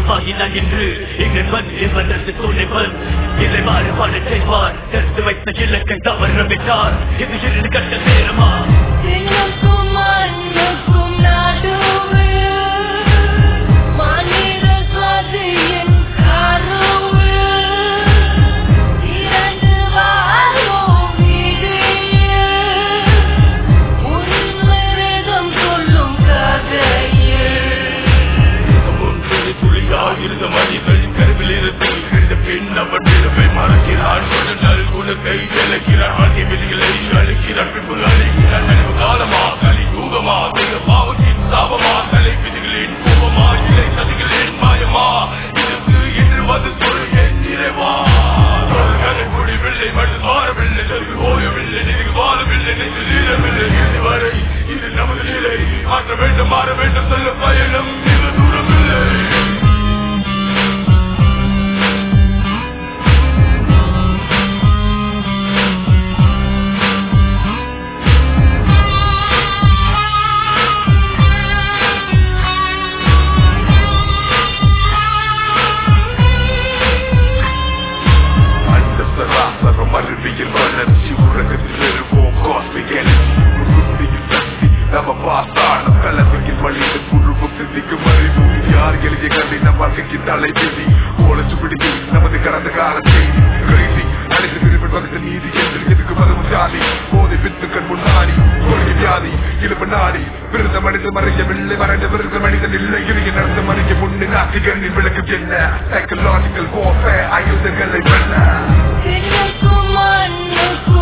உருவாகினான் என்று எங்கள் இவரது துணைவன் இல்லை மாறுபாடு செய்வார் தெரிந்து வைத்த இலக்கை தவற விட்டார் இது இரு கட்ட நேரமா விண்ணுக்கும் மண்ணுக்கும் நடுவில் மனித சுவாதியின் கருவில் இரண்டு வாழும் விதியில் உன்னிடம் சொல்லும் கதையில் முன்பின் துளியாக இருந்த மனிதன் கருவில் இருந்து இந்த பெண் அவன் நிலவை மறக்கிறான் ஒரு நல் குணத்தை விளக்கிறான் ஆகிய விதிகளை அழைக்கிறான் பின்பு அழைக்கிறான் நனவு காலமா கலி யூகமா தெய்வ பாவத்தின் சாபமா தலை விதிகளின் கோபமா இலை சதிகளின் மாயமா இதற்கு என்று வந்து சொல் என் நிறைவா சொல்களை முடிவில்லை மனு மாறவில்லை சொல்லு ஓயவில்லை நினைவு வாழவில்லை நெஞ்சு நீரவில்லை இறுதி வரை இது நமது நிலை மாற்ற வேண்டும் மாற வேண்டும் சொல்ல பயணம் மிக தூரமில்லை அந்த சராசரம் அறிவியல் வளர்ச்சி உலகத்தில் இருப்போம் காஸ்மிக் எனர்ஜி புத்தியில் சக்தி நம்ம பாஸ்தான கலவையில் வழியில் குழுவும் சிந்திக்கும் அறிவு யார் எளிய கல்வி நம் வாழ்க்கைக்கு தலைவிதி ஓலச்சு பிடித்து நமது கடந்த கால செய்தி கிரேசி அனைத்து பிரிவின் வகுத்த நீதி என்று எதுக்கு மதமும் ஜாதி போதை வித்துக்கள் முன்னாடி கொள்கை வியாதி இழுப்பு நாடி பிறந்த மனித மறையவில்லை மறைந்த பிறந்த மனிதன் இல்லை இறுதி நடந்த மனித முன்னு நாட்டிகளின் விளக்கம் என்ன சைக்கலாஜிக்கல் warfare ஆயுதங்களை வெல்ல விண்ணுக்கும் மண்ணுக்கும்